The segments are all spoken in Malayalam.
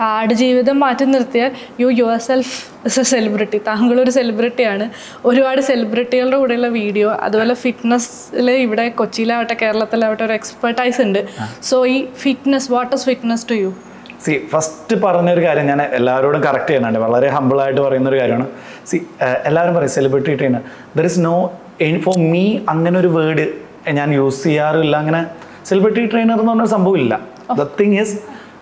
ആടുജീവിതം മാറ്റി നിർത്തിയാൽ you yourself is a celebrity താങ്കളൊരു സെലിബ്രിറ്റിയാണ് ഒരുപാട് സെലിബ്രിറ്റികളുടെ കൂടെയുള്ള വീഡിയോ അതുപോലെ ഫിറ്റ്നസ്സിൽ ഇവിടെ കൊച്ചിയിലാവട്ടെ കേരളത്തിലാവട്ടെ ഒരു എക്സ്പെർട്ടൈസ് ഉണ്ട് സോ ഈ fitness what is fitness to you see first പറഞ്ഞൊരു കാര്യം ഞാൻ എല്ലാവരോടും കറക്റ്റ് ചെയ്യുന്നുണ്ട് വളരെ ഹമ്പിളായിട്ട് പറയുന്ന ഒരു കാര്യമാണ് സി എല്ലാവരും പറയും celebrity trainer there is no for me അങ്ങനെ ഒരു വേർഡ് ഞാൻ യൂസ് ചെയ്യാറില്ല അങ്ങനെ സെലിബ്രിറ്റി ട്രെയിനർ എന്ന് പറഞ്ഞ സംഭവം ഇല്ല the thing is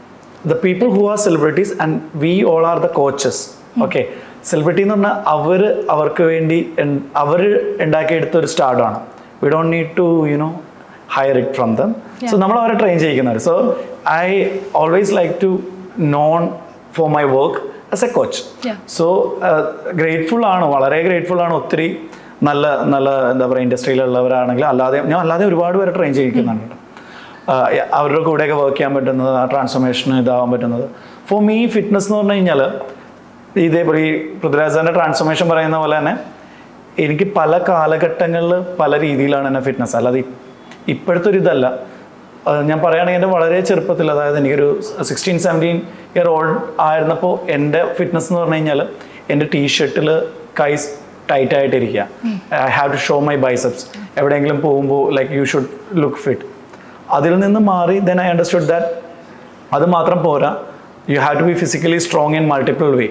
the people who are celebrities and we all are the coaches okay celebrity എന്ന് പറഞ്ഞാൽ അവർ അവർക്ക് വേണ്ടി അവർ ഉണ്ടാക്കിയെടുത്ത ഒരു സ്റ്റാർഡാണ് we don't need to you know hire it from them so നമ്മൾ അവരെ ട്രെയിൻ ചെയ്യിക്കുന്നവർ so I always like to known for my work as a coach Yeah. So grateful ആണ് വളരെ ഗ്രേറ്റ്ഫുൾ ആണ് ഒത്തിരി നല്ല നല്ല എന്താ പറയുക ഇൻഡസ്ട്രിയിലുള്ളവരാണെങ്കിൽ അല്ലാതെ ഞാൻ അല്ലാതെ ഒരുപാട് പേരെ ട്രെയിൻ ചെയ്യിക്കുന്നുണ്ട് കേട്ടോ. ആഹ് അവരുടെ കൂടെയൊക്കെ വർക്ക് ചെയ്യാൻ പറ്റുന്നത് ആ ട്രാൻസ്ഫോർമേഷൻ ഇതാവാൻ പറ്റുന്നത് ഫോർ മീ ഫിറ്റ്നസ് എന്ന് പറഞ്ഞു കഴിഞ്ഞാൽ ഇതേപോലെ ഈ പൃഥ്വിരാജാൻ്റെ ട്രാൻസ്ഫോർമേഷൻ പറയുന്ന പോലെ തന്നെ എനിക്ക് പല കാലഘട്ടങ്ങളിൽ പല രീതിയിലാണ് എന്നെ ഫിറ്റ്നസ് അല്ലാതെ ഇ- ഇപ്പോഴത്തെ ഒരു ഇതല്ല ആഹ് ഞാൻ പറയുകയാണെങ്കിൽ എൻ്റെ വളരെ ചെറുപ്പത്തിൽ അതായത് എനിക്കൊരു സിക്സ്റ്റീൻ സെവൻറ്റീൻ ഇയർ ഓൾഡ് ആയിരുന്നപ്പോൾ എൻ്റെ ഫിറ്റ്നസ് എന്ന് പറഞ്ഞു കഴിഞ്ഞാൽ എൻ്റെ ടീഷർട്ടിൽ കൈ ടൈറ്റ് ആയിട്ടിരിക്കുക I have to show my biceps എവിടെയെങ്കിലും പോകുമ്പോൾ like you should look fit അതിൽ നിന്ന് മാറി ദെൻ ഐ അണ്ടർസ്റ്റുഡ് ദാറ്റ് അത് മാത്രം പോരാ you have to be physically strong in multiple way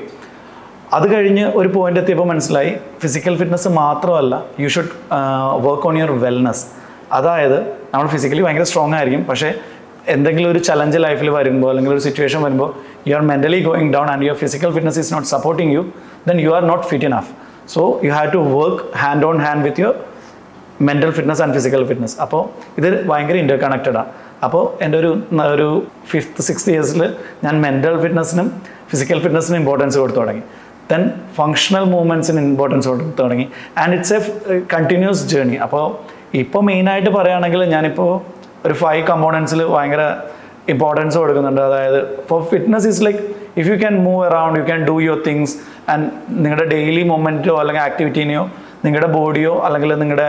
അത് കഴിഞ്ഞ് ഒരു പോയിന്റ് എത്തിയപ്പോൾ മനസ്സിലായി ഫിസിക്കൽ ഫിറ്റ്നസ് മാത്രമല്ല you should work on your wellness അതായത് നമ്മൾ ഫിസിക്കലി ഭയങ്കര സ്ട്രോങ് ആയിരിക്കും പക്ഷേ എന്തെങ്കിലും ഒരു ചലഞ്ച് ലൈഫിൽ വരുമ്പോൾ അല്ലെങ്കിൽ ഒരു സിറ്റുവേഷൻ വരുമ്പോൾ you are mentally going down and your physical fitness is not supporting you then you are not fit enough so you have to work hand on hand with your mental fitness and physical fitness അപ്പോൾ ഇത് ഭയങ്കര ഇൻ്റർ കണക്റ്റഡാണ് അപ്പോൾ എൻ്റെ ഒരു ന- ഒരു ഫിഫ്ത്ത് സിക്സ്ത് ഇയേഴ്സിൽ ഞാൻ മെൻ്റൽ ഫിറ്റ്നസിനും ഫിസിക്കൽ ഫിറ്റ്നസിനും ഇമ്പോർട്ടൻസ് കൊടുത്തു തുടങ്ങി ദെൻ ഫങ്ഷണൽ മൂവ്മെൻറ്റ്സിന് ഇമ്പോർട്ടൻസ് കൊടുത്തു തുടങ്ങി and it's a continuous journey അപ്പോൾ ഇപ്പോൾ മെയിനായിട്ട് പറയുകയാണെങ്കിൽ ഞാനിപ്പോൾ ഒരു ഫൈവ് കമ്പോണൻസിൽ ഭയങ്കര ഇമ്പോർട്ടൻസ് കൊടുക്കുന്നുണ്ട് അതായത് for fitness is like if you can move around you can do your things and നിങ്ങളുടെ ഡെയിലി മൊമെൻറ്റോ അല്ലെങ്കിൽ ആക്ടിവിറ്റീനെയോ നിങ്ങളുടെ ബോഡിയോ അല്ലെങ്കിൽ നിങ്ങളുടെ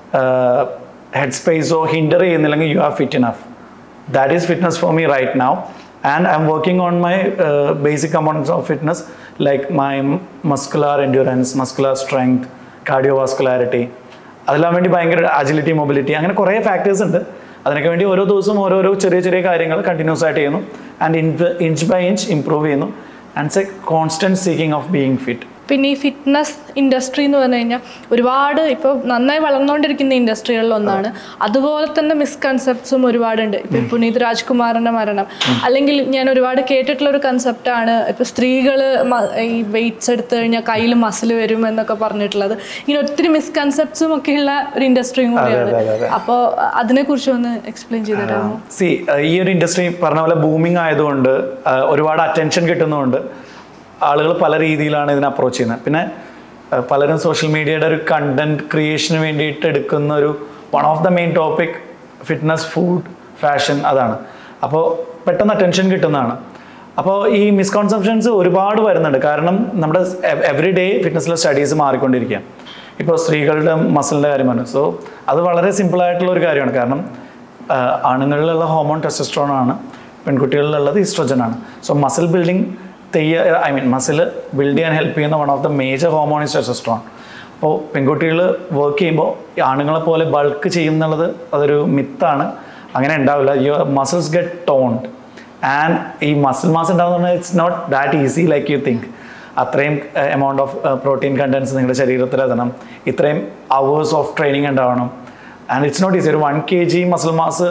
ഹെഡ് സ്പേസോ ഹിൻഡർ ചെയ്യുന്നില്ലെങ്കിൽ you are fit enough that is fitness for me right now and I am working on my basic components of fitness like my muscular endurance muscular strength cardiovascularity അതെല്ലാം വേണ്ടി ഭയങ്കര അജിലിറ്റി മൊബിലിറ്റി അങ്ങനെ കുറേ ഫാക്ടേഴ്സ് ഉണ്ട് അതിനൊക്കെ വേണ്ടി ഓരോ ദിവസവും ഓരോരോ ചെറിയ ചെറിയ കാര്യങ്ങൾ കണ്ടിന്യൂസ് ആയിട്ട് ചെയ്യുന്നു and inch by inch improve ചെയ്യുന്നു and it's a constant seeking of being fit പിന്നെ ഈ ഫിറ്റ്നസ് ഇൻഡസ്ട്രി എന്ന് പറഞ്ഞു കഴിഞ്ഞാൽ ഒരുപാട് ഇപ്പോൾ നന്നായി വളർന്നുകൊണ്ടിരിക്കുന്ന ഇൻഡസ്ട്രികളിൽ ഒന്നാണ് അതുപോലെ തന്നെ മിസ്കൺസെപ്റ്റ്സും ഒരുപാടുണ്ട് ഇപ്പം പുനീത് രാജ്കുമാറിൻ്റെ മരണം അല്ലെങ്കിൽ ഞാൻ ഒരുപാട് കേട്ടിട്ടുള്ള ഒരു കൺസെപ്റ്റാണ് ഇപ്പോൾ സ്ത്രീകൾ ഈ വെയിറ്റ്സ് എടുത്തു കഴിഞ്ഞാൽ കയ്യിൽ മസിൽ വരും എന്നൊക്കെ പറഞ്ഞിട്ടുള്ളത് ഇങ്ങനെ ഒത്തിരി മിസ്കൺസെപ്റ്റ്സും ഒക്കെയുള്ള ഒരു ഇൻഡസ്ട്രിയും കൂടിയാണ് അതെ, അതെ, അതെ. അപ്പോൾ അതിനെക്കുറിച്ച് ഒന്ന് എക്സ്പ്ലെയിൻ ചെയ്തു തരാമോ സി ഈ ഒരു ഇൻഡസ്ട്രി പറഞ്ഞ പോലെ ബൂമിംഗ് ആയതുകൊണ്ട് ആ, ഒരുപാട് അറ്റൻഷൻ കിട്ടുന്നതുകൊണ്ട് ആളുകൾ പല രീതിയിലാണ് ഇതിനെ അപ്രോച്ച് ചെയ്യുന്നത് പിന്നെ ആ, പലരും സോഷ്യൽ മീഡിയയുടെ ഒരു കണ്ടന്റ് ക്രിയേഷന് വേണ്ടിയിട്ട് എടുക്കുന്ന ഒരു one of the main topic fitness food fashion അതാണ് അപ്പോൾ പെട്ടെന്ന് അറ്റൻഷൻ കിട്ടുന്നതാണ് അപ്പോൾ ഈ മിസ്കോൺസെപ്ഷൻസ് ഒരുപാട് വരുന്നുണ്ട് കാരണം നമ്മുടെ എവറി ഡേ ഫിറ്റ്നസ്സിലെ സ്റ്റഡീസ് മാറിക്കൊണ്ടിരിക്കുകയാണ് ഇപ്പോൾ സ്ത്രീകളുടെ മസിലിൻ്റെ കാര്യമാണ് സോ അത് വളരെ സിമ്പിളായിട്ടുള്ള ഒരു കാര്യമാണ് കാരണം ആഹ് ആണുങ്ങളിലുള്ള ഹോമോൺ ടെസ്റ്റസ്ട്രോൺ ആണ് പെൺകുട്ടികളിലുള്ളത് ഈസ്ട്രോജൻ ആണ് സോ മസിൽ ബിൽഡിംഗ് തെയ്യ ഐ മീൻ മസിൽ ബിൽഡ് ചെയ്യാൻ ഹെൽപ്പ് ചെയ്യുന്ന one of the major hormone is testosterone അപ്പോൾ പെൺകുട്ടികൾ വർക്ക് ചെയ്യുമ്പോൾ ഈ ആണുങ്ങളെ പോലെ ബൾക്ക് ചെയ്യുന്നുള്ളത് അതൊരു മിത്താണ് അങ്ങനെ ഉണ്ടാവില്ല your muscles get toned and ഈ മസിൽ മാസ് ഉണ്ടാകുന്ന it's not that easy like you think അത്രയും എമൗണ്ട് ഓഫ് പ്രോട്ടീൻ കണ്ടൻസ് നിങ്ങളുടെ ശരീരത്തിൽ എത്തണം ഇത്രയും അവേഴ്സ് ഓഫ് ട്രെയിനിങ് ഉണ്ടാവണം ആൻഡ് ഇറ്റ്സ് നോട്ട് ഈസി ഒരു one K G muscle mass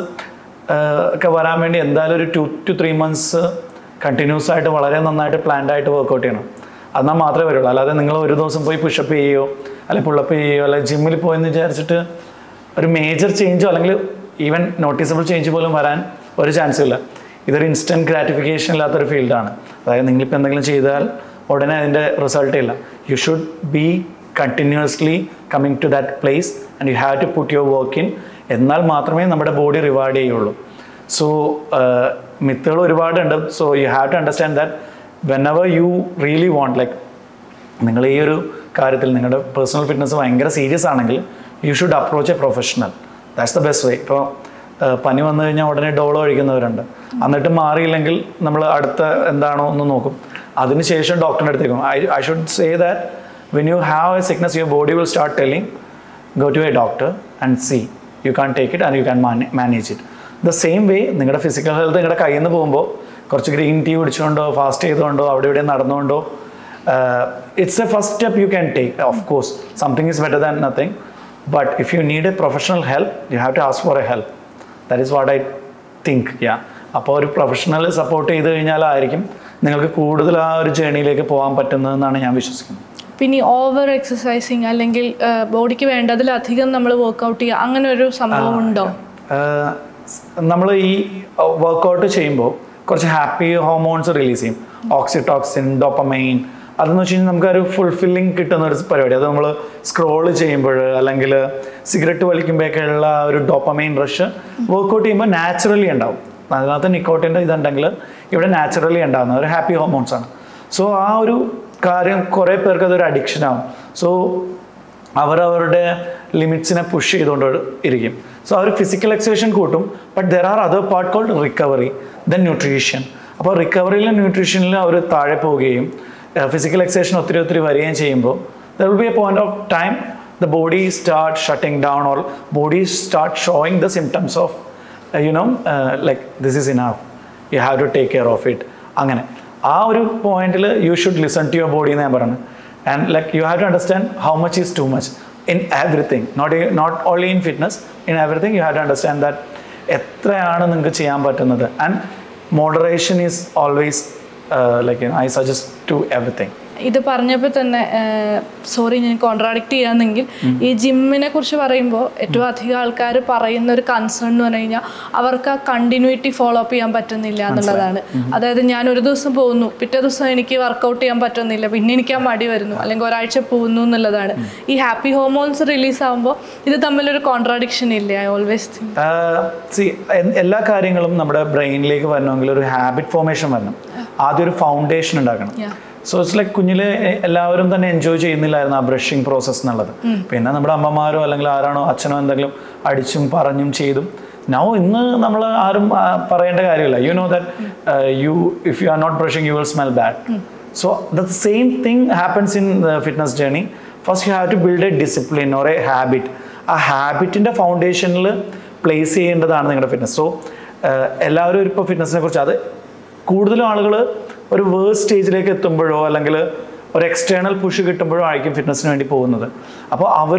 ഒക്കെ വരാൻ വേണ്ടി എന്തായാലും ഒരു two two three months continuous ആയിട്ട് വളരെ നന്നായിട്ട് പ്ലാൻഡ് ആയിട്ട് വർക്കൗട്ട് ചെയ്യണം എന്നാൽ മാത്രമേ വരുള്ളൂ അല്ലാതെ നിങ്ങൾ ഒരു ദിവസം പോയി പുഷപ്പ് ചെയ്യുകയോ അല്ലെങ്കിൽ പുള്ളപ്പ് ചെയ്യുകയോ അല്ലെങ്കിൽ ജിമ്മിൽ പോയെന്ന് വിചാരിച്ചിട്ട് ഒരു മേജർ ചേഞ്ചോ അല്ലെങ്കിൽ ഈവൻ നോട്ടീസബിൾ ചേഞ്ച് പോലും വരാൻ ഒരു ചാൻസും ഇല്ല ഇതൊരു ഇൻസ്റ്റൻറ്റ് ഗ്രാറ്റിഫിക്കേഷൻ ഇല്ലാത്തൊരു ഫീൽഡാണ് അതായത് നിങ്ങളിപ്പോൾ എന്തെങ്കിലും ചെയ്താൽ ഉടനെ അതിൻ്റെ റിസൾട്ട് ഇല്ല you should be continuously coming to that place and you have to put your work in എന്നാൽ മാത്രമേ നമ്മുടെ ബോഡി റിവാർഡ് ചെയ്യുള്ളൂ സോ മിത്തുകൾ ഒരുപാടുണ്ട് so you have to understand that whenever you really want like നിങ്ങൾ ഈ ഒരു കാര്യത്തിൽ നിങ്ങളുടെ പേഴ്സണൽ ഫിറ്റ്നസ് ഭയങ്കര സീരിയസ് ആണെങ്കിൽ you should approach a professional that's the best way ഇപ്പോൾ ഏഹ് പനി വന്നു കഴിഞ്ഞാൽ ഉടനെ ഡോളോ കഴിക്കുന്നവരുണ്ട് എന്നിട്ട് മാറിയില്ലെങ്കിൽ നമ്മൾ അടുത്ത എന്താണോ എന്ന് നോക്കും അതിനുശേഷം ഡോക്ടറിൻ്റെ അടുത്തേക്ക് പോകും I I should say that when you have a sickness your body will start telling go to a doctor and see you can take it and you can manage it the same way നിങ്ങളുടെ ഫിസിക്കൽ ഹെൽത്ത് നിങ്ങളുടെ കയ്യിൽ നിന്ന് പോകുമ്പോൾ കുറച്ച് ഗ്രീൻ ടീ കുടിച്ചുകൊണ്ടോ ഫാസ്റ്റ് ചെയ്തുകൊണ്ടോ അവിടെ ഇവിടെ നടന്നുകൊണ്ടോ it's a first step you can take of course something is better than nothing but if you need a professional help you have to ask for a help that is what I think yeah അപ്പോൾ ഒരു പ്രൊഫഷണൽ സപ്പോർട്ട് ചെയ്ത് കഴിഞ്ഞാലായിരിക്കും നിങ്ങൾക്ക് കൂടുതൽ ആ ഒരു ജേണിയിലേക്ക് പോകാൻ പറ്റുന്നതെന്നാണ് ഞാൻ വിശ്വസിക്കുന്നത് പിന്നെ ഓവർ എക്സസൈസിങ് അല്ലെങ്കിൽ ബോഡിക്ക് വേണ്ടതിലധികം നമ്മൾ വർക്കൗട്ട് ചെയ്യുക അങ്ങനെ ഒരു സംഭവം ഉണ്ടോ നമ്മൾ ഈ വർക്കൗട്ട് ചെയ്യുമ്പോൾ കുറച്ച് ഹാപ്പി ഹോർമോൺസ് റിലീസ് ചെയ്യും ഓക്സിറ്റോക്സിൻ ഡോപ്പമൈൻ അതെന്ന് വെച്ച് കഴിഞ്ഞാൽ നമുക്കൊരു ഫുൾഫില്ലിങ് കിട്ടുന്ന ഒരു പരിപാടി അത് നമ്മൾ സ്ക്രോൾ ചെയ്യുമ്പോൾ അല്ലെങ്കിൽ സിഗരറ്റ് വലിക്കുമ്പോഴൊക്കെയുള്ള ആ ഒരു ഡോപ്പമൈൻ റഷ് വർക്കൗട്ട് ചെയ്യുമ്പോൾ നാച്ചുറലി ഉണ്ടാവും അതിനകത്ത് നിക്കോട്ടിൻ്റെ ഇതുണ്ടെങ്കിൽ ഇവിടെ നാച്ചുറലി ഉണ്ടാകുന്ന ഒരു ഹാപ്പി ഹോർമോൺസ് ആണ് സോ ആ ഒരു കാര്യം കുറേ പേർക്ക് അതൊരു അഡിക്ഷൻ ആവും സോ അവരവരുടെ ലിമിറ്റ്സിനെ പുഷ് ചെയ്തുകൊണ്ട് ഇരിക്കും സോ അവർ ഫിസിക്കൽ എക്സസൈഷൻ കൂട്ടും but there are other part called recovery then nutrition അപ്പോൾ റിക്കവറിയിലും ന്യൂട്രീഷനിലും അവർ താഴെ പോവുകയും ഫിസിക്കൽ എക്സസൈഷൻ ഒത്തിരി ഒത്തിരി വരികയും ചെയ്യുമ്പോൾ there will be a point of time the body start shutting down or body start showing the symptoms of you know like this is enough you have to take care of it അങ്ങനെ ആ ഒരു പോയിന്റിൽ you should listen to your body എന്ന് ഞാൻ പറഞ്ഞു and like you have to understand how much is too much in everything not not only in fitness in everything U have to understand that എത്രയാണ് നിങ്ങൾക്ക് ചെയ്യാൻ പറ്റുന്നത് and moderation is always like I suggest to everything ഇത് പറഞ്ഞപ്പോൾ തന്നെ സോറി ഞാൻ കോൺട്രാഡിക്റ്റ് ചെയ്യാന്നെങ്കിൽ ഈ ജിമ്മിനെ കുറിച്ച് പറയുമ്പോൾ ഏറ്റവും അധികം ആൾക്കാർ പറയുന്ന ഒരു കൺസേൺ എന്ന് പറഞ്ഞു കഴിഞ്ഞാൽ അവർക്ക് ആ കണ്ടിന്യൂറ്റി ഫോളോ അപ്പ് ചെയ്യാൻ പറ്റുന്നില്ല എന്നുള്ളതാണ് അതായത് ഞാൻ ഒരു ദിവസം പോകുന്നു പിറ്റേ ദിവസം എനിക്ക് വർക്കൗട്ട് ചെയ്യാൻ പറ്റുന്നില്ല പിന്നെ എനിക്ക് ആ മടി വരുന്നു അല്ലെങ്കിൽ ഒരാഴ്ച പോകുന്നു എന്നുള്ളതാണ് ഈ ഹാപ്പി ഹോർമോൺസ് റിലീസ് ആകുമ്പോൾ ഇത് തമ്മിലൊരു കോൺട്രാഡിക്ഷൻ ഇല്ലേ ഐ ഓൾവേസ് തിങ്ക് സി എല്ലാ കാര്യങ്ങളും നമ്മുടെ ബ്രെയിനിലേക്ക് വരണമെങ്കിൽ ഒരു ഹാബിറ്റ് ഫോർമേഷൻ വരണം ആദ്യം ഒരു ഫൗണ്ടേഷൻ ഉണ്ടാക്കണം Yeah. സോ ഇറ്റ്സ് ലൈക്ക് കുഞ്ഞിലെ എല്ലാവരും തന്നെ എൻജോയ് ചെയ്യുന്നില്ലായിരുന്നു ആ ബ്രഷിംഗ് പ്രോസസ്സ് എന്നുള്ളത് പിന്നെ നമ്മുടെ അമ്മമാരോ അല്ലെങ്കിൽ ആരാണോ അച്ഛനോ എന്തെങ്കിലും അടിച്ചും പറഞ്ഞും ചെയ്തും നൗ ഇന്ന് നമ്മൾ ആരും ആ, പറയേണ്ട കാര്യമില്ല you know that you if you are not brushing you will smell bad so the same thing happens in fitness journey first you have to build a discipline or a habit ആ ഹാബിറ്റിൻ്റെ ഫൗണ്ടേഷനിൽ പ്ലേസ് ചെയ്യേണ്ടതാണ് നിങ്ങളുടെ ഫിറ്റ്നസ് സോ എല്ലാവരും ഇപ്പോൾ ഫിറ്റ്നസിനെ കുറിച്ച് അത് കൂടുതലും ആളുകൾ ഒരു വേഴ്സ് സ്റ്റേജിലേക്ക് എത്തുമ്പോഴോ അല്ലെങ്കിൽ ഒരു എക്സ്റ്റേണൽ പുഷ് കിട്ടുമ്പോഴോ ആയിരിക്കും ഫിറ്റ്നസ്സിന് വേണ്ടി പോകുന്നത് അപ്പോൾ അവർ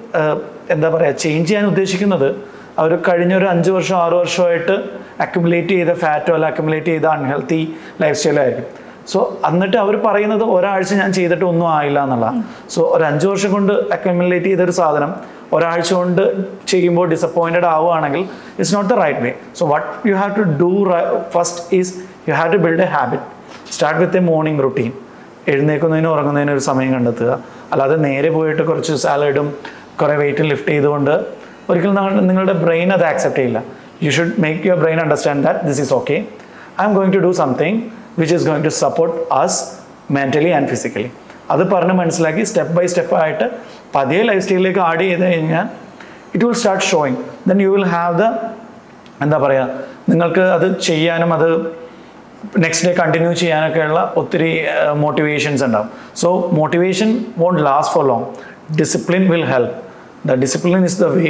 എന്താ പറയുക ചേഞ്ച് ചെയ്യാൻ ഉദ്ദേശിക്കുന്നത് അവർ കഴിഞ്ഞ ഒരു അഞ്ച് വർഷം ആറ് വർഷമായിട്ട് അക്യുമുലേറ്റ് ചെയ്ത ഫാറ്റോ അല്ല അക്യുമുലേറ്റ് ചെയ്ത അൺഹെൽത്തി ലൈഫ് സ്റ്റൈലായിരിക്കും സോ എന്നിട്ട് അവർ പറയുന്നത് ഒരാഴ്ച ഞാൻ ചെയ്തിട്ട് ഒന്നും ആയില്ല എന്നുള്ളതാണ് സോ ഒരു അഞ്ച് വർഷം കൊണ്ട് അക്യുമുലേറ്റ് ചെയ്തൊരു സാധനം ഒരാഴ്ച കൊണ്ട് ചെയ്യുമ്പോൾ ഡിസപ്പോയിൻറ്റഡ് ആവുകയാണെങ്കിൽ it's not the right way so what you have to do first is you have to build a habit start with a morning routine എഴുന്നേൽക്കുന്നതിനും ഉറങ്ങുന്നതിനും ഒരു സമയം കണ്ടെത്തുക അല്ലാതെ നേരെ പോയിട്ട് കുറച്ച് സാലഡും കുറേ വെയിറ്റ് ലിഫ്റ്റ് ചെയ്തുകൊണ്ട് ഒരിക്കലും നിങ്ങളുടെ- നിങ്ങളുടെ ബ്രെയിൻ അത് ആക്സെപ്റ്റ് ചെയ്യില്ല you should make your brain understand that this is okay I'm going to do something which is going to support us mentally and physically അത് പറഞ്ഞ് മനസ്സിലാക്കി സ്റ്റെപ്പ് ബൈ സ്റ്റെപ്പ് ആയിട്ട് പതിയെ ലൈഫ് സ്റ്റൈലിലേക്ക് ആഡ് ചെയ്ത് കഴിഞ്ഞാൽ it will start showing then you will have the എന്താ പറയുക നിങ്ങൾക്ക് അത് ചെയ്യാനും അത് നെക്സ്റ്റ് ഡേ കണ്ടിന്യൂ ചെയ്യാനൊക്കെയുള്ള ഒത്തിരി മോട്ടിവേഷൻസ് ഉണ്ടാവും so motivation won't last for long discipline will help the discipline is the way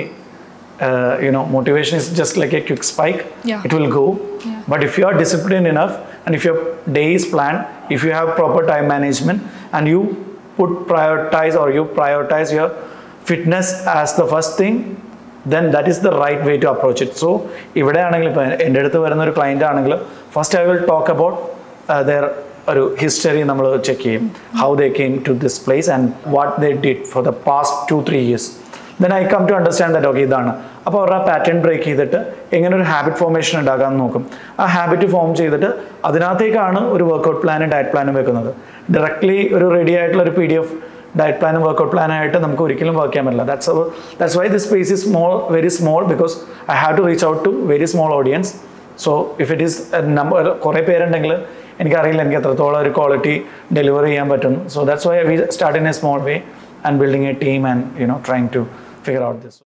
you know motivation is just like a quick spike Yeah. it will go but if you are disciplined enough and if your day is planned if you have proper time management and you put prioritize or you prioritize your fitness as the first thing then that is the right way to approach it so ഇവിടെ ആണെങ്കിൽ ഇപ്പോൾ എൻ്റെ അടുത്ത് വരുന്ന ഒരു ക്ലയൻ്റ് ആണെങ്കിൽ first I will talk about their ഒരു ഹിസ്റ്ററി നമ്മൾ ചെക്ക് ചെയ്യും how they came to this place and what they did for the past two three years then I come to understand that okay ഇതാണ് അപ്പോൾ അവരുടെ പാറ്റേൺ ബ്രേക്ക് ചെയ്തിട്ട് എങ്ങനെ ഒരു ഹാബിറ്റ് ഫോർമേഷൻ ഉണ്ടാകാൻ നോക്കും ആ ഹാബിറ്റ് ഫോം ചെയ്തിട്ട് അതിനകത്തേക്കാണ് ഒരു വർക്കൗട്ട് പ്ലാനും ഡയറ്റ് പ്ലാനും വെക്കുന്നത് ഡയറക്ട്ലി ഒരു റെഡി ആയിട്ടുള്ള ഒരു പി ഡി എഫ് ഡയറ്റ് പ്ലാനും വർക്കൗട്ട് പ്ലാനായിട്ട് നമുക്ക് ഒരിക്കലും വർക്ക് ചെയ്യാൻ പറ്റില്ല that's that's why this space is small very small because I have to reach out to very small audience so if it is number കുറേ പേരുണ്ടെങ്കിൽ എനിക്കറിയില്ല എനിക്ക് എത്രത്തോളം ഒരു ക്വാളിറ്റി ഡെലിവർ ചെയ്യാൻ പറ്റും so that's why we start in a small way and building a team and you know trying to figure out this